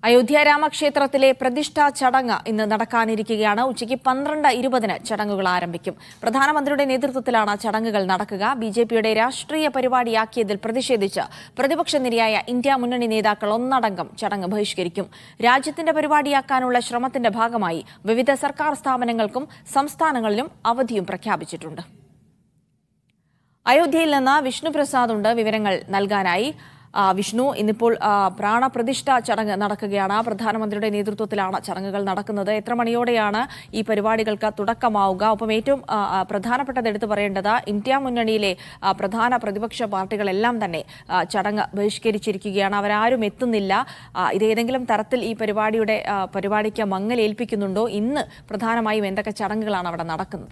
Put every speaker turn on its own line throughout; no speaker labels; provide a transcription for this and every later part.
അയോധ്യ രാമക്ഷേത്രത്തിലെ പ്രതിഷ്ഠാ ചടങ്ങ് ഇന്ന് നടക്കാനിരിക്കുകയാണ് ഉച്ചയ്ക്ക് പന്ത്രണ്ട് ഇരുപതിന് ചടങ്ങുകൾ ആരംഭിക്കും പ്രധാനമന്ത്രിയുടെ നേതൃത്വത്തിലാണ് ചടങ്ങുകൾ നടക്കുക ബി ജെ പിയുടെ രാഷ്ട്രീയ പരിപാടിയാക്കിയതിൽ പ്രതിഷേധിച്ച് പ്രതിപക്ഷ നിരയായ ഇന്ത്യ മുന്നണി നേതാക്കൾ ഒന്നടങ്കം ചടങ്ങ് ബഹിഷ്കരിക്കും രാജ്യത്തിന്റെ പരിപാടിയാക്കാനുള്ള ശ്രമത്തിന്റെ ഭാഗമായി വിവിധ സർക്കാർ സ്ഥാപനങ്ങൾക്കും സംസ്ഥാനങ്ങളിലും അവധിയും പ്രഖ്യാപിച്ചിട്ടുണ്ട് അയോധ്യയിൽ നിന്ന് വിഷ്ണു പ്രസാദ് ഉണ്ട് വിവരങ്ങൾ നൽകാനായി ആ, വിഷ്ണു ഇന്നിപ്പോൾ ആ, പ്രാണപ്രതിഷ്ഠ ചടങ്ങ് നടക്കുകയാണ് പ്രധാനമന്ത്രിയുടെ നേതൃത്വത്തിലാണ് ചടങ്ങുകൾ നടക്കുന്നത് എത്ര മണിയോടെയാണ് ഈ പരിപാടികൾക്ക് തുടക്കമാവുക ഒപ്പം ഏറ്റവും ആ, ആ, പ്രധാനപ്പെട്ടത് എടുത്തു പറയേണ്ടത് ഇന്ത്യ മുന്നണിയിലെ ആ, പ്രധാന പ്രതിപക്ഷ പാർട്ടികളെല്ലാം തന്നെ ആ, ചടങ്ങ് ബഹിഷ്കരിച്ചിരിക്കുകയാണ് അവരാരും എത്തുന്നില്ല ആ, ഇത് ഏതെങ്കിലും തരത്തിൽ ഈ പരിപാടിയുടെ ആ, പരിപാടിക്ക് മങ്ങലേൽപ്പിക്കുന്നുണ്ടോ ഇന്ന് പ്രധാനമായും എന്തൊക്കെ ചടങ്ങുകളാണ് അവിടെ നടക്കുന്നത്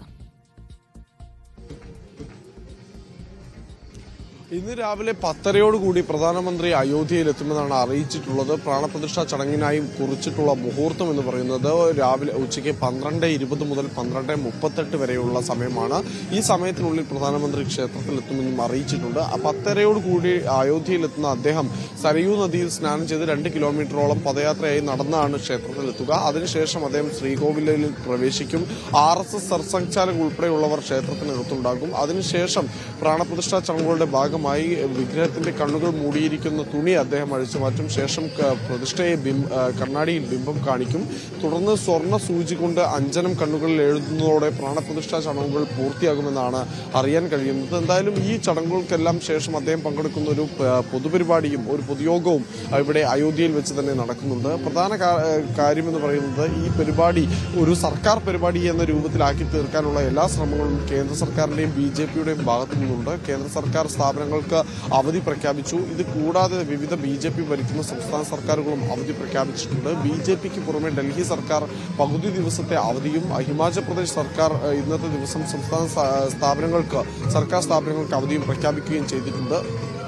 ഇന്ന് രാവിലെ പത്തരയോടുകൂടി പ്രധാനമന്ത്രി അയോധ്യയിൽ എത്തുമെന്നാണ് അറിയിച്ചിട്ടുള്ളത് പ്രാണപ്രതിഷ്ഠാ ചടങ്ങിനായി കുറിച്ചിട്ടുള്ള മുഹൂർത്തം എന്ന് പറയുന്നത് രാവിലെ ഉച്ചയ്ക്ക് പന്ത്രണ്ട് ഇരുപത് മുതൽ പന്ത്രണ്ട് മുപ്പത്തെട്ട് വരെയുള്ള സമയമാണ് ഈ സമയത്തിനുള്ളിൽ പ്രധാനമന്ത്രി ക്ഷേത്രത്തിൽ എത്തുമെന്നും അറിയിച്ചിട്ടുണ്ട് ആ പത്തരയോട് കൂടി അയോധ്യയിൽ എത്തുന്ന അദ്ദേഹം സരയൂ നദിയിൽ സ്നാനം ചെയ്ത് രണ്ട് കിലോമീറ്ററോളം പദയാത്രയായി നടന്നാണ് ക്ഷേത്രത്തിൽ എത്തുക അതിനുശേഷം അദ്ദേഹം ശ്രീകോവിലിൽ പ്രവേശിക്കും ആർ എസ് എസ് സർസംഘചാലക് ഉൾപ്പെടെയുള്ളവർ ക്ഷേത്രത്തിനകത്തുണ്ടാകും അതിനുശേഷം പ്രാണപ്രതിഷ്ഠാ ചടങ്ങുകളുടെ ഭാഗമായി വിഗ്രഹത്തിന്റെ കണ്ണുകൾ മൂടിയിരിക്കുന്ന തുണി അദ്ദേഹം അഴിച്ചു മാറ്റും ശേഷം ക- പ്രതിഷ്ഠയെ ബിം- ആ, കണ്ണാടിയിൽ ബിംബം കാണിക്കും തുടർന്ന് സ്വർണ്ണ സൂചി കൊണ്ട് അഞ്ജനം കണ്ണുകളിൽ എഴുതുന്നതോടെ പ്രാണപ്രതിഷ്ഠാ ചടങ്ങുകൾ പൂർത്തിയാകുമെന്നാണ് അറിയാൻ കഴിയുന്നത് എന്തായാലും ഈ ചടങ്ങുകൾക്കെല്ലാം ശേഷം അദ്ദേഹം പങ്കെടുക്കുന്ന ഒരു പ- പൊതുപരിപാടിയും ഒരു പൊതുയോഗവും ആ, ഇവിടെ അയോധ്യയിൽ വെച്ച് തന്നെ നടക്കുന്നുണ്ട് പ്രധാന കാ- ആ, കാര്യമെന്ന് പറയുന്നത് ഈ പരിപാടി ഒരു സർക്കാർ പരിപാടി എന്ന രൂപത്തിലാക്കി തീർക്കാനുള്ള എല്ലാ ശ്രമങ്ങളും കേന്ദ്ര സർക്കാരിന്റെയും ബി ജെ പിയുടെയും ഭാഗത്തു നിന്നുണ്ട് കേന്ദ്ര സർക്കാർ സ്ഥാപനങ്ങൾക്ക് അവധി പ്രഖ്യാപിച്ചു ഇത് കൂടാതെ വിവിധ ബി ജെ പി ഭരിക്കുന്ന സംസ്ഥാന സർക്കാരുകളും അവധി പ്രഖ്യാപിച്ചിട്ടുണ്ട് ബി ജെ പിക്ക് പുറമെ ഡൽഹി സർക്കാർ പകുതി ദിവസത്തെ അവധിയും ഹിമാചൽ പ്രദേശ് സർക്കാർ ഏഹ്, ഇന്നത്തെ ദിവസം സംസ്ഥാന സ്ഥാ- സ്ഥാപനങ്ങൾക്ക് സർക്കാർ സ്ഥാപനങ്ങൾക്ക് അവധിയും പ്രഖ്യാപിക്കുകയും ചെയ്തിട്ടുണ്ട്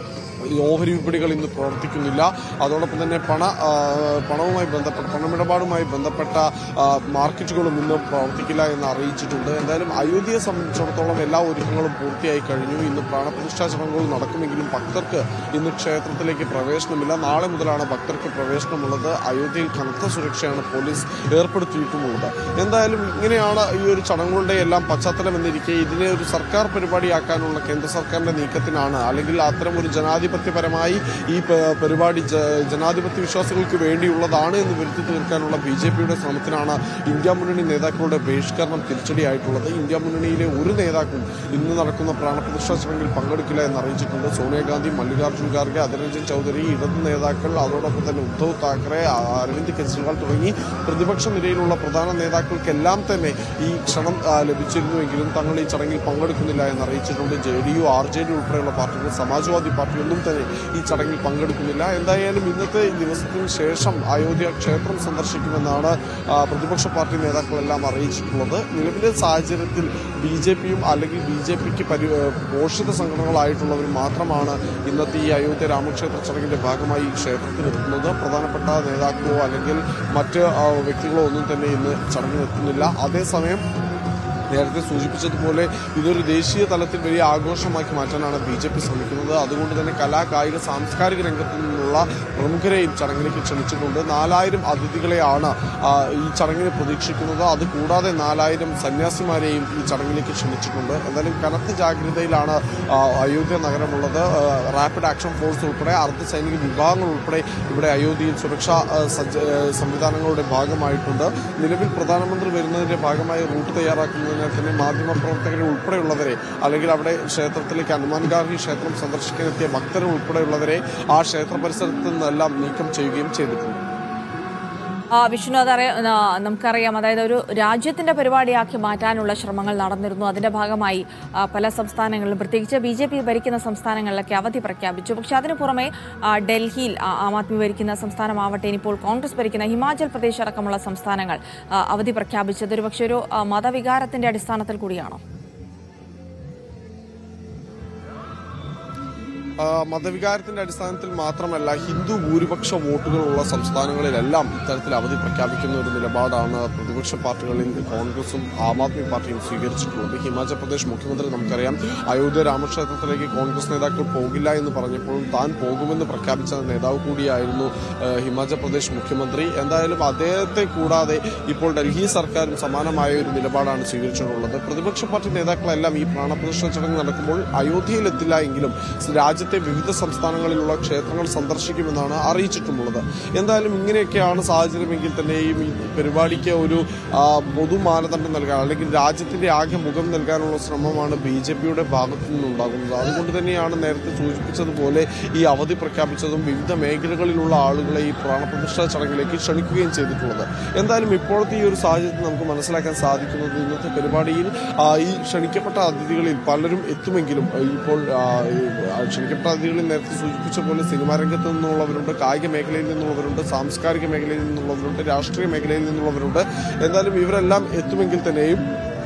ഈ ഓഹരി വിപണികൾ ഇന്ന് പ്രവർത്തിക്കുന്നില്ല അതോടൊപ്പം തന്നെ പണ ആ, പണവുമായി ബന്ധപ്പെട്ട പണമിടപാടുമായി ബന്ധപ്പെട്ട ആ, മാർക്കറ്റുകളും ഇന്ന് പ്രവർത്തിക്കില്ല എന്ന് അറിയിച്ചിട്ടുണ്ട് എന്തായാലും അയോധ്യയെ സംബന്ധിച്ചിടത്തോളം എല്ലാ ഒരുക്കങ്ങളും പൂർത്തിയായി കഴിഞ്ഞു ഇന്ന് പ്രാണപ്രതിഷ്ഠാ ചടങ്ങുകൾ നടക്കുമെങ്കിലും ഭക്തർക്ക് ഇന്ന് ക്ഷേത്രത്തിലേക്ക് പ്രവേശനമില്ല നാളെ മുതലാണ് ഭക്തർക്ക് പ്രവേശനമുള്ളത് അയോധ്യയിൽ കനത്ത സുരക്ഷയാണ് പോലീസ് ഏർപ്പെടുത്തിയിട്ടുമുള്ളത് എന്തായാലും ഇങ്ങനെയാണ് ഈ ഒരു ചടങ്ങുകളുടെ എല്ലാം പശ്ചാത്തലം എന്നിരിക്കെ ഇതിനെ ഒരു സർക്കാർ പരിപാടിയാക്കാനുള്ള കേന്ദ്ര സർക്കാരിന്റെ നീക്കത്തിനാണ് അല്ലെങ്കിൽ അത്തരം ഒരു ജനാധിപത്യപരമായി ഈ പ- പരിപാടി ജ- ജനാധിപത്യ വിശ്വാസികൾക്ക് വേണ്ടിയുള്ളതാണ് എന്ന് വരുത്തി തീർക്കാനുള്ള ബി ജെ പിയുടെ ശ്രമത്തിനാണ് ഇന്ത്യ മുന്നണി നേതാക്കളുടെ ബഹിഷ്കരണം തിരിച്ചടിയായിട്ടുള്ളത് ഇന്ത്യ മുന്നണിയിലെ ഒരു നേതാക്കളും ഇന്ന് നടക്കുന്ന പ്രാണപ്രതിഷ്ഠാ ചടങ്ങിൽ പങ്കെടുക്കില്ല എന്ന് അറിയിച്ചിട്ടുണ്ട് സോണിയാഗാന്ധി മല്ലികാർജ്ജുൻ ഖാർഗെ അതിരഞ്ജൻ ചൗധരി ഇടത് നേതാക്കൾ അതോടൊപ്പം തന്നെ ഉദ്ധവ് താക്കറെ അരവിന്ദ് കെജ്രിവാൾ തുടങ്ങി പ്രതിപക്ഷ നിരയിലുള്ള പ്രധാന നേതാക്കൾക്കെല്ലാം തന്നെ ഈ ക്ഷണം ആ, ലഭിച്ചിരുന്നുവെങ്കിലും തങ്ങൾ ഈ ചടങ്ങിൽ പങ്കെടുക്കുന്നില്ല എന്ന് അറിയിച്ചിട്ടുണ്ട് J D U R J D ഉൾപ്പെടെയുള്ള പാർട്ടികൾ സമാജ്വാദി പാർട്ടി ഒന്നും തന്നെ ഈ ചടങ്ങിൽ പങ്കെടുക്കുന്നില്ല എന്തായാലും ഇന്നത്തെ ഈ ദിവസത്തിന് ശേഷം അയോധ്യ ക്ഷേത്രം സന്ദർശിക്കുമെന്നാണ് ആ, പ്രതിപക്ഷ പാർട്ടി നേതാക്കളെല്ലാം അറിയിച്ചിട്ടുള്ളത് നിലവിലെ സാഹചര്യത്തിൽ ബി ജെ പിയും അല്ലെങ്കിൽ ബി ജെ പിക്ക് പരി പോഷിത സംഘടനകളായിട്ടുള്ളവർ മാത്രമാണ് ഇന്നത്തെ ഈ അയോധ്യ രാമക്ഷേത്ര ചടങ്ങിന്റെ ഭാഗമായി ഈ ക്ഷേത്രത്തിലെത്തുന്നത് പ്രധാനപ്പെട്ട നേതാക്കളോ അല്ലെങ്കിൽ മറ്റ് ആ, വ്യക്തികളോ ഒന്നും തന്നെ ഇന്ന് ചടങ്ങിനെത്തുന്നില്ല അതേസമയം നേരത്തെ സൂചിപ്പിച്ചതുപോലെ ഇതൊരു ദേശീയ തലത്തിൽ വലിയ ആഘോഷമാക്കി മാറ്റാനാണ് ബി ജെ പി ശ്രമിക്കുന്നത് അതുകൊണ്ട് തന്നെ കലാ കായിക സാംസ്കാരിക രംഗത്തു നിന്നുള്ള പ്രമുഖരെയും ചടങ്ങിലേക്ക് ക്ഷണിച്ചിട്ടുണ്ട് നാലായിരം അതിഥികളെയാണ് ആ, ഈ ചടങ്ങിന് പ്രതീക്ഷിക്കുന്നത് അതുകൂടാതെ നാലായിരം സന്യാസിമാരെയും ഈ ചടങ്ങിലേക്ക് ക്ഷണിച്ചിട്ടുണ്ട് എന്തായാലും കനത്ത ജാഗ്രതയിലാണ് ആ, അയോധ്യ നഗരമുള്ളത് ആ, റാപ്പിഡ് ആക്ഷൻ ഫോഴ്സ് ഉൾപ്പെടെ അർദ്ധ സൈനിക വിഭാഗങ്ങൾ ഉൾപ്പെടെ ഇവിടെ അയോധ്യയിൽ സുരക്ഷാ ആ, സജ്ജ ആ, സംവിധാനങ്ങളുടെ ഭാഗമായിട്ടുണ്ട് നിലവിൽ പ്രധാനമന്ത്രി വരുന്നതിന്റെ ഭാഗമായി റൂട്ട് തയ്യാറാക്കുന്നതിനാൽ തന്നെ മാധ്യമപ്രവർത്തകരെ ഉൾപ്പെടെയുള്ളവരെ അല്ലെങ്കിൽ അവിടെ ക്ഷേത്രത്തിലേക്ക് ഹനുമാൻ ഗാർഹി ക്ഷേത്രം സന്ദർശിക്കാനെത്തിയ ഭക്തരെ ഉൾപ്പെടെയുള്ളവരെ ആ ക്ഷേത്ര പരിസരത്ത് നിന്നെല്ലാം നീക്കം ചെയ്യുകയും ചെയ്തിട്ടുണ്ട്
ആ, വിഷ്ണു അതറിയ ആ, നമുക്കറിയാം അതായത് ഒരു രാജ്യത്തിന്റെ പരിപാടിയാക്കി മാറ്റാനുള്ള ശ്രമങ്ങൾ നടന്നിരുന്നു അതിന്റെ ഭാഗമായി ആ, പല സംസ്ഥാനങ്ങളിലും പ്രത്യേകിച്ച് ബി ജെ പി ഭരിക്കുന്ന സംസ്ഥാനങ്ങളിലൊക്കെ അവധി പ്രഖ്യാപിച്ചു പക്ഷെ അതിനു പുറമെ ആ, ഡൽഹിയിൽ ആ, ആം ആദ്മി ഭരിക്കുന്ന സംസ്ഥാനമാവട്ടെ ഇനിയിപ്പോൾ കോൺഗ്രസ് ഭരിക്കുന്ന ഹിമാചൽ പ്രദേശ് അടക്കമുള്ള സംസ്ഥാനങ്ങൾ ആ, അവധി പ്രഖ്യാപിച്ചത് ഒരു പക്ഷേ ഒരു ആ, മതവികാരത്തിന്റെ അടിസ്ഥാനത്തിൽ കൂടിയാണോ
ആ, മതവികാരത്തിന്റെ അടിസ്ഥാനത്തിൽ മാത്രമല്ല ഹിന്ദു ഭൂരിപക്ഷ വോട്ടുകളുള്ള സംസ്ഥാനങ്ങളിലെല്ലാം ഇത്തരത്തിൽ അവധി പ്രഖ്യാപിക്കുന്ന ഒരു നിലപാടാണ് പ്രതിപക്ഷ പാർട്ടികളിൽ കോൺഗ്രസും ആം ആദ്മി പാർട്ടിയും സ്വീകരിച്ചിട്ടുള്ളത് ഹിമാചൽ പ്രദേശ് മുഖ്യമന്ത്രി നമുക്കറിയാം അയോധ്യ രാമക്ഷേത്രത്തിലേക്ക് കോൺഗ്രസ് നേതാക്കൾ പോകില്ല എന്ന് പറഞ്ഞപ്പോഴും താൻ പോകുമെന്ന് പ്രഖ്യാപിച്ച നേതാവ് കൂടിയായിരുന്നു ആ, ഹിമാചൽ പ്രദേശ് മുഖ്യമന്ത്രി എന്തായാലും അദ്ദേഹത്തെ കൂടാതെ ഇപ്പോൾ ഡൽഹി സർക്കാരും സമാനമായ ഒരു നിലപാടാണ് സ്വീകരിച്ചിട്ടുള്ളത് പ്രതിപക്ഷ പാർട്ടി നേതാക്കളെല്ലാം ഈ പ്രാണപ്രതിഷ്ഠ ചടങ്ങ് നടക്കുമ്പോൾ അയോധ്യയിലെത്തില്ല എങ്കിലും രാജ്യത്തെ വിവിധ സംസ്ഥാനങ്ങളിലുള്ള ക്ഷേത്രങ്ങൾ സന്ദർശിക്കുമെന്നാണ് അറിയിച്ചിട്ടുള്ളത് എന്തായാലും ഇങ്ങനെയൊക്കെയാണ് സാഹചര്യമെങ്കിൽ തന്നെയും ഈ പരിപാടിക്ക് ഒരു ആ, പൊതു മാനദണ്ഡം നൽകാൻ അല്ലെങ്കിൽ രാജ്യത്തിന്റെ ആകെ മുഖം നൽകാനുള്ള ശ്രമമാണ് ബി ജെ പിയുടെ ഭാഗത്തു നിന്നുണ്ടാകുന്നത് അതുകൊണ്ട് തന്നെയാണ് നേരത്തെ സൂചിപ്പിച്ചതുപോലെ ഈ അവധി പ്രഖ്യാപിച്ചതും വിവിധ മേഖലകളിലുള്ള ആളുകളെ ഈ പ്രാണപ്രതിഷ്ഠാ ചടങ്ങിലേക്ക് ക്ഷണിക്കുകയും ചെയ്തിട്ടുള്ളത് എന്തായാലും ഇപ്പോഴത്തെ ഈ ഒരു സാഹചര്യത്തിൽ നമുക്ക് മനസ്സിലാക്കാൻ സാധിക്കുന്നത് ഇന്നത്തെ പരിപാടിയിൽ ആ, ഈ ക്ഷണിക്കപ്പെട്ട അതിഥികളിൽ പലരും എത്തുമെങ്കിലും ആ, ഇപ്പോൾ ആ, ഈ, ആ, ക്ഷണിക്കപ്പെട്ട അതിഥികളിൽ നേരത്തെ സൂചിപ്പിച്ച പോലെ സിനിമാ രംഗത്ത് നിന്നുള്ളവരുണ്ട് കായിക മേഖലയിൽ നിന്നുള്ളവരുണ്ട് സാംസ്കാരിക മേഖലയിൽ നിന്നുള്ളവരുണ്ട് രാഷ്ട്രീയ മേഖലയിൽ നിന്നുള്ളവരുണ്ട് എന്തായാലും ഇവരെല്ലാം എത്തുമെങ്കിൽ തന്നെയും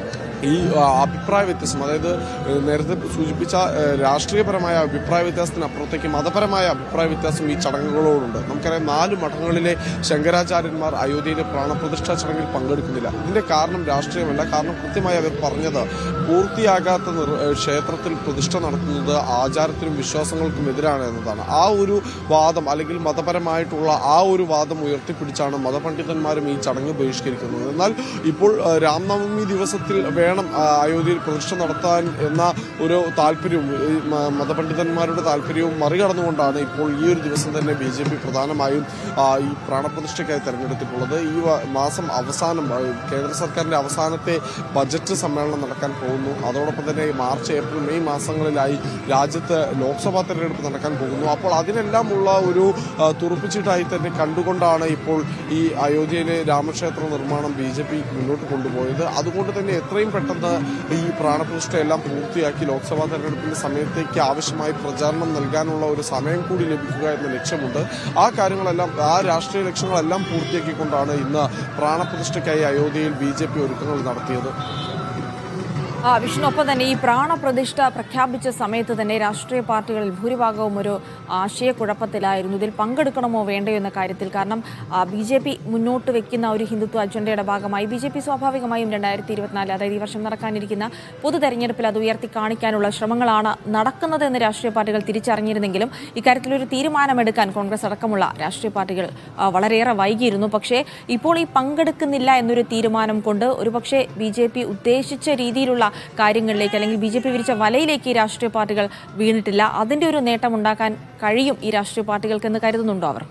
ഈ ആ, അഭിപ്രായ വ്യത്യാസം അതായത് ഏഹ്, നേരത്തെ സൂചിപ്പിച്ച ഏഹ്, രാഷ്ട്രീയപരമായ അഭിപ്രായ വ്യത്യാസത്തിനപ്പുറത്തേക്ക് മതപരമായ അഭിപ്രായ വ്യത്യാസം ഈ ചടങ്ങുകളോടുണ്ട് നമുക്കറിയാം നാല് മഠങ്ങളിലെ ശങ്കരാചാര്യന്മാർ അയോധ്യയിലെ പ്രാണപ്രതിഷ്ഠാ ചടങ്ങിൽ പങ്കെടുക്കുന്നില്ല ഇതിന്റെ കാരണം രാഷ്ട്രീയമല്ല കാരണം കൃത്യമായി അവർ പറഞ്ഞത് പൂർത്തിയാകാത്ത നിർ- ഏഹ്, ക്ഷേത്രത്തിൽ പ്രതിഷ്ഠ നടത്തുന്നത് ആചാരത്തിനും വിശ്വാസങ്ങൾക്കും എതിരാണ് എന്നതാണ് ആ ഒരു വാദം അല്ലെങ്കിൽ മതപരമായിട്ടുള്ള ആ ഒരു വാദം ഉയർത്തിപ്പിടിച്ചാണ് മതപണ്ഡിതന്മാരും ഈ ചടങ്ങ് ബഹിഷ്കരിക്കുന്നത് എന്നാൽ ഇപ്പോൾ ആ, രാംനവമി ദിവസത്തിൽ വേണം ആ, അയോധ്യയിൽ പ്രതിഷ്ഠ നടത്താൻ എന്ന ഒരു താല്പര്യവും ഈ മ- മതപണ്ഡിതന്മാരുടെ താല്പര്യവും മറികടന്നുകൊണ്ടാണ് ഇപ്പോൾ ഈ ഒരു ദിവസം തന്നെ ബി ജെ പി പ്രധാനമായും ആ, ഈ പ്രാണപ്രതിഷ്ഠയ്ക്കായി തെരഞ്ഞെടുത്തിട്ടുള്ളത് ഈ വ- മാസം അവസാനം ആ, കേന്ദ്ര സർക്കാരിന്റെ അവസാനത്തെ ബജറ്റ് സമ്മേളനം നടക്കാൻ പോകുന്നു അതോടൊപ്പം തന്നെ ഈ മാർച്ച് ഏപ്രിൽ മെയ് മാസങ്ങളിലായി രാജ്യത്ത് ലോക്സഭാ തെരഞ്ഞെടുപ്പ് നടക്കാൻ പോകുന്നു അപ്പോൾ അതിനെല്ലാം ഉള്ള ഒരു ആ, തുറുപ്പിച്ചിട്ടായി തന്നെ കണ്ടുകൊണ്ടാണ് ഇപ്പോൾ ഈ അയോധ്യയിലെ രാമക്ഷേത്ര നിർമ്മാണം ബി ജെ പി മുന്നോട്ട് കൊണ്ടുപോയത് അതുകൊണ്ട് തന്നെ എത്രയും പെട്ടെന്ന് ഈ പ്രാണപ്രതിഷ്ഠയെല്ലാം പൂർത്തിയാക്കി ലോക്സഭാ തെരഞ്ഞെടുപ്പിന്റെ സമയത്തേക്ക് ആവശ്യമായി പ്രചാരണം നൽകാനുള്ള ഒരു സമയം കൂടി ലഭിക്കുക എന്ന ലക്ഷ്യമുണ്ട് ആ കാര്യങ്ങളെല്ലാം ആ രാഷ്ട്രീയ ലക്ഷ്യങ്ങളെല്ലാം പൂർത്തിയാക്കിക്കൊണ്ടാണ് ഇന്ന് പ്രാണപ്രതിഷ്ഠയ്ക്കായി അയോധ്യയിൽ ബി ജെ പി ഒരുക്കങ്ങൾ നടത്തിയത്
ആ, വിഷ്ണു ഒപ്പം തന്നെ ഈ പ്രാണപ്രതിഷ്ഠ പ്രഖ്യാപിച്ച സമയത്ത് തന്നെ രാഷ്ട്രീയ പാർട്ടികളിൽ ഭൂരിഭാഗവും ഒരു ആശയക്കുഴപ്പത്തിലായിരുന്നു ഇതിൽ പങ്കെടുക്കണമോ വേണ്ടയോ എന്ന കാര്യത്തിൽ കാരണം ബി ജെ പി മുന്നോട്ട് വെക്കുന്ന ഒരു ഹിന്ദുത്വ അജണ്ടയുടെ ഭാഗമായി ബി ജെ പി സ്വാഭാവികമായും രണ്ടായിരത്തി ഇരുപത്തിനാല് അതായത് ഈ വർഷം നടക്കാനിരിക്കുന്ന പൊതു തെരഞ്ഞെടുപ്പിൽ അത് ഉയർത്തി കാണിക്കാനുള്ള ശ്രമങ്ങളാണ് നടക്കുന്നതെന്ന് രാഷ്ട്രീയ പാർട്ടികൾ തിരിച്ചറിഞ്ഞിരുന്നെങ്കിലും ഇക്കാര്യത്തിൽ ഒരു തീരുമാനമെടുക്കാൻ കോൺഗ്രസ് അടക്കമുള്ള രാഷ്ട്രീയ പാർട്ടികൾ ആ, വളരെയേറെ വൈകിയിരുന്നു പക്ഷേ ഇപ്പോൾ ഈ പങ്കെടുക്കുന്നില്ല എന്നൊരു തീരുമാനം കൊണ്ട് ഒരുപക്ഷെ ബി ജെ പി ഉദ്ദേശിച്ച രീതിയിലുള്ള കാര്യങ്ങളിലേക്ക് അല്ലെങ്കിൽ ബി ജെ പി വിരിച്ച വലയിലേക്ക് ഈ രാഷ്ട്രീയ പാർട്ടികൾ വീണിട്ടില്ല അതിന്റെ ഒരു നേട്ടം ഉണ്ടാക്കാൻ കഴിയും ഈ രാഷ്ട്രീയ പാർട്ടികൾക്കെന്ന് കരുതുന്നുണ്ടോ അവർ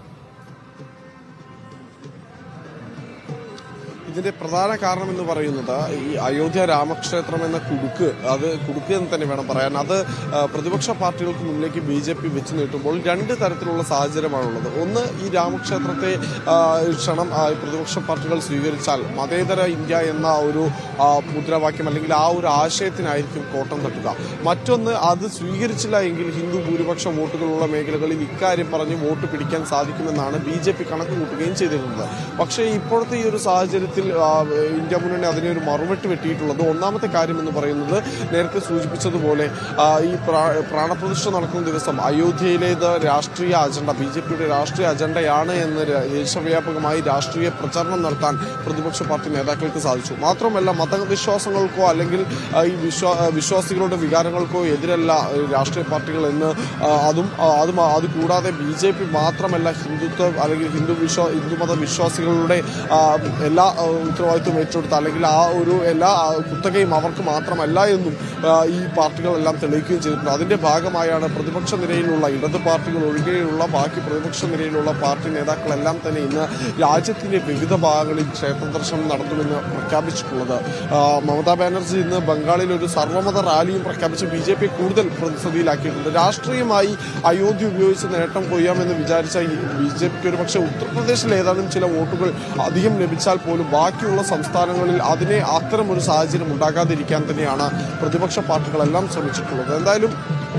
ഇതിന്റെ പ്രധാന കാരണം എന്ന് പറയുന്നത് ഈ അയോധ്യ രാമക്ഷേത്രം എന്ന കുടുക്ക് അത് കുടുക്ക് എന്ന് തന്നെ വേണം പറയാൻ അത് ആ, പ്രതിപക്ഷ പാർട്ടികൾക്ക് മുന്നിലേക്ക് ബി ജെ പി വെച്ച് നീട്ടുമ്പോൾ രണ്ട് തരത്തിലുള്ള സാഹചര്യമാണുള്ളത് ഒന്ന് ഈ രാമക്ഷേത്രത്തെ ആ, ക്ഷണം ആ, പ്രതിപക്ഷ പാർട്ടികൾ സ്വീകരിച്ചാൽ മതേതര ഇന്ത്യ എന്ന ഒരു ആ, മുദ്രാവാക്യം അല്ലെങ്കിൽ ആ ഒരു ആശയത്തിനായിരിക്കും കോട്ടം തട്ടുക മറ്റൊന്ന് അത് സ്വീകരിച്ചില്ല എങ്കിൽ ഹിന്ദു ഭൂരിപക്ഷ വോട്ടുകളുള്ള മേഖലകളിൽ ഇക്കാര്യം പറഞ്ഞ് വോട്ട് പിടിക്കാൻ സാധിക്കുമെന്നാണ് ബി ജെ പി കണക്ക് കൂട്ടുകയും ചെയ്തിരുന്നത് പക്ഷേ ഇപ്പോഴത്തെ ഈ ഒരു സാഹചര്യത്തിൽ ആ, ഇന്ത്യ മുന്നണി അതിനെ ഒരു മറുപെട്ട് വെട്ടിയിട്ടുള്ളത് ഒന്നാമത്തെ കാര്യം എന്ന് പറയുന്നത് നേരത്തെ സൂചിപ്പിച്ചതുപോലെ ആ, ഈ പ്രാ- പ്രാണപ്രതിഷ്ഠ നടക്കുന്ന ദിവസം അയോധ്യയിലേത് രാഷ്ട്രീയ അജണ്ട ബി ജെ പിയുടെ രാഷ്ട്രീയ അജണ്ടയാണ് എന്ന് ര- ദേശവ്യാപകമായി രാഷ്ട്രീയ പ്രചാരണം നടത്താൻ പ്രതിപക്ഷ പാർട്ടി നേതാക്കൾക്ക് സാധിച്ചു മാത്രമല്ല മതവിശ്വാസങ്ങൾക്കോ അല്ലെങ്കിൽ ആ, ഈ വിശ്വാ വിശ്വാസികളുടെ വികാരങ്ങൾക്കോ എതിരല്ല ഈ രാഷ്ട്രീയ പാർട്ടികൾ എന്ന് ആ, അതും ആ, അതും അത് കൂടാതെ ബി ജെ പി മാത്രമല്ല ഹിന്ദുത്വ അല്ലെങ്കിൽ ഹിന്ദു വിശ്വാ ഹിന്ദുമത വിശ്വാസികളുടെ ആ, എല്ലാ ആ, ഉത്തരവാദിത്വം ഏറ്റെടുത്ത അല്ലെങ്കിൽ ആ ഒരു എല്ലാ ആ, കുത്തകയും അവർക്ക് മാത്രമല്ല എന്നും ആ, ഈ പാർട്ടികളെല്ലാം തെളിയിക്കുകയും ചെയ്തിട്ടുണ്ട് അതിന്റെ ഭാഗമായാണ് പ്രതിപക്ഷ നിരയിലുള്ള ഇടത് പാർട്ടികൾ ഒഴികെയുള്ള ബാക്കി പ്രതിപക്ഷ നിരയിലുള്ള പാർട്ടി നേതാക്കളെല്ലാം തന്നെ ഇന്ന് രാജ്യത്തിന്റെ വിവിധ ഭാഗങ്ങളിൽ ക്ഷേത്ര ദർശനം നടത്തുമെന്ന് പ്രഖ്യാപിച്ചിട്ടുള്ളത് ആ, മമതാ ബാനർജി ഇന്ന് ബംഗാളിൽ ഒരു സർവ്വമത റാലിയും പ്രഖ്യാപിച്ച് ബി ജെ പി കൂടുതൽ പ്രതിസന്ധിയിലാക്കിയിട്ടുണ്ട് രാഷ്ട്രീയമായി അയോധ്യ ഉപയോഗിച്ച് നേട്ടം കൊയ്യാമെന്ന് വിചാരിച്ച ബി ജെ പിക്ക് ഒരു പക്ഷേ ഉത്തർപ്രദേശിൽ ഏതാനും ചില വോട്ടുകൾ അധികം ലഭിച്ചാൽ പോലും ബാക്കിയുള്ള സംസ്ഥാനങ്ങളിൽ അതിനെ അത്തരം ഒരു സാഹചര്യം ഉണ്ടാകാതിരിക്കാൻ തന്നെയാണ് പ്രതിപക്ഷ പാർട്ടികളെല്ലാം ശ്രമിച്ചിട്ടുള്ളത് എന്തായാലും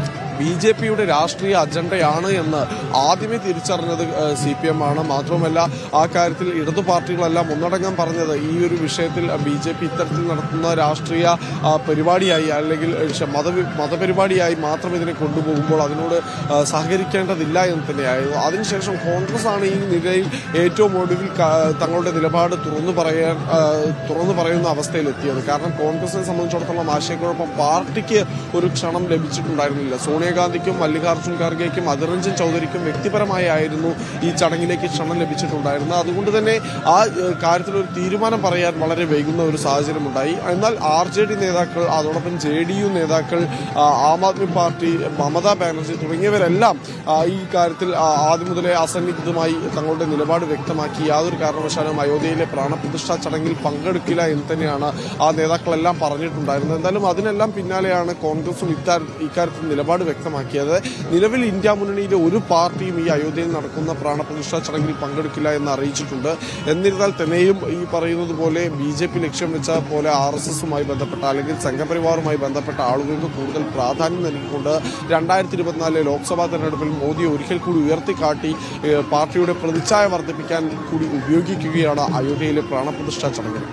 ബി ജെ പിയുടെ രാഷ്ട്രീയ അജണ്ടയാണ് എന്ന് ആദ്യമേ തിരിച്ചറിഞ്ഞത് സി പി എം ആണ് മാത്രമല്ല ആ കാര്യത്തിൽ ഇടതു പാർട്ടികളെല്ലാം ഒന്നടങ്കം പറഞ്ഞത് ഈ ഒരു വിഷയത്തിൽ ബി ജെ പി ഇത്തരത്തിൽ നടത്തുന്ന രാഷ്ട്രീയ ആ, പരിപാടിയായി അല്ലെങ്കിൽ ഏഹ്, മത മതപരിപാടിയായി മാത്രം ഇതിനെ കൊണ്ടുപോകുമ്പോൾ അതിനോട് ആ, സഹകരിക്കേണ്ടതില്ല എന്ന് തന്നെയായിരുന്നു അതിനുശേഷം കോൺഗ്രസ് ആണ് ഈ നിലയിൽ ഏറ്റവും ഒടുവിൽ ക- തങ്ങളുടെ നിലപാട് തുറന്നു പറയാൻ ആ, തുറന്നു പറയുന്ന അവസ്ഥയിലെത്തിയത് കാരണം കോൺഗ്രസിനെ സംബന്ധിച്ചിടത്തോളം ആശയക്കുഴപ്പം പാർട്ടിക്ക് ഒരു ക്ഷണം ലഭിച്ചിട്ടുണ്ടായിരുന്നില്ല സോണിയാഗാന്ധിക്കും മല്ലികാർജ്ജുൻ ഖാർഗെക്കും അതിരഞ്ജൻ ചൗധരിക്കും വ്യക്തിപരമായി ആയിരുന്നു ഈ ചടങ്ങിലേക്ക് ക്ഷണം ലഭിച്ചിട്ടുണ്ടായിരുന്നത് അതുകൊണ്ട് തന്നെ ആ ഏഹ്, കാര്യത്തിൽ ഒരു തീരുമാനം പറയാൻ വളരെ വൈകുന്ന ഒരു സാഹചര്യമുണ്ടായി എന്നാൽ ആർ ജെ ഡി നേതാക്കൾ അതോടൊപ്പം ജെ ഡി യു നേതാക്കൾ ആ, ആം ആദ്മി പാർട്ടി മമതാ ബാനർജി തുടങ്ങിയവരെല്ലാം ആ, ഈ കാര്യത്തിൽ ആ, ആദ്യം മുതലേ അസന്നിഗ്ധമായി തങ്ങളുടെ നിലപാട് വ്യക്തമാക്കി യാതൊരു കാരണവശാലും അയോധ്യയിലെ പ്രാണപ്രതിഷ്ഠാ ചടങ്ങിൽ പങ്കെടുക്കില്ല എന്ന് തന്നെയാണ് ആ നേതാക്കളെല്ലാം പറഞ്ഞിട്ടുണ്ടായിരുന്നത് എന്തായാലും അതിനെല്ലാം പിന്നാലെയാണ് കോൺഗ്രസും ഇക്കാ- ഇക്കാര്യത്തിൽ നിലപാട് വ്യക്തമാക്കിയത് നിലവിൽ ഇന്ത്യ മുന്നണിയിലെ ഒരു പാർട്ടിയും ഈ അയോധ്യയിൽ നടക്കുന്ന പ്രാണപ്രതിഷ്ഠാ ചടങ്ങിൽ പങ്കെടുക്കില്ല എന്ന് അറിയിച്ചിട്ടുണ്ട് എന്നിരുന്നാൽ തന്നെയും ഈ പറയുന്നത് പോലെ ബി ജെ പി ലക്ഷ്യം വെച്ച പോലെ ആർ എസ് എസുമായി ബന്ധപ്പെട്ട അല്ലെങ്കിൽ സംഘപരിവാറുമായി ബന്ധപ്പെട്ട ആളുകൾക്ക് കൂടുതൽ പ്രാധാന്യം നൽകിക്കൊണ്ട് രണ്ടായിരത്തി ഇരുപത്തിനാലിലെ ലോക്സഭാ തെരഞ്ഞെടുപ്പിൽ മോദിയെ ഒരിക്കൽ കൂടി ഉയർത്തിക്കാട്ടി ഏഹ്, പാർട്ടിയുടെ പ്രതിച്ഛായ വർദ്ധിപ്പിക്കാൻ കൂടി ഉപയോഗിക്കുകയാണ് അയോധ്യയിലെ പ്രാണപ്രതിഷ്ഠാ ചടങ്ങ്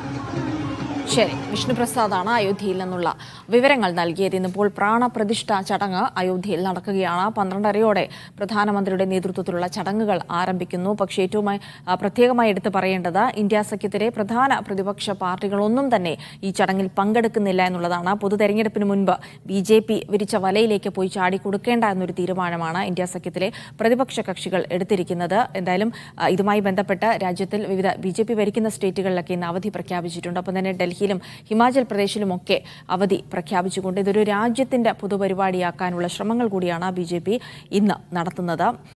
ശരി വിഷ്ണുപ്രസാദാണ് അയോധ്യയിൽ നിന്നുള്ള വിവരങ്ങൾ നൽകിയത് ഇന്നിപ്പോൾ പ്രാണപ്രതിഷ്ഠ ചടങ്ങ് അയോധ്യയിൽ നടക്കുകയാണ് പന്ത്രണ്ടരയോടെ പ്രധാനമന്ത്രിയുടെ നേതൃത്വത്തിലുള്ള ചടങ്ങുകൾ ആരംഭിക്കുന്നു പക്ഷേ ഏറ്റവും ആ, പ്രത്യേകമായി എടുത്തു പറയേണ്ടത് ഇന്ത്യ സഖ്യത്തിലെ പ്രധാന പ്രതിപക്ഷ പാർട്ടികളൊന്നും തന്നെ ഈ ചടങ്ങിൽ പങ്കെടുക്കുന്നില്ല എന്നുള്ളതാണ് പൊതു തെരഞ്ഞെടുപ്പിന് മുൻപ് ബി ജെ പി വിരിച്ച വലയിലേക്ക് പോയി ചാടിക്കൊടുക്കേണ്ട എന്നൊരു തീരുമാനമാണ് ഇന്ത്യ സഖ്യത്തിലെ പ്രതിപക്ഷ കക്ഷികൾ എടുത്തിരിക്കുന്നത് എന്തായാലും ആ, ഇതുമായി ബന്ധപ്പെട്ട് രാജ്യത്തിൽ വിവിധ ബി ജെ പി ഭരിക്കുന്ന സ്റ്റേറ്റുകളിലൊക്കെ ഇന്ന് അവധി പ്രഖ്യാപിച്ചിട്ടുണ്ട് ഒപ്പം തന്നെ ഡൽഹിയിലും ഹിമാചൽ പ്രദേശിലുമൊക്കെ അവധി പ്രഖ്യാപിച്ചുകൊണ്ട് ഇതൊരു രാജ്യത്തിന്റെ പൊതുപരിപാടിയാക്കാനുള്ള ശ്രമങ്ങൾ കൂടിയാണ് ബി ഇന്ന് നടത്തുന്നത്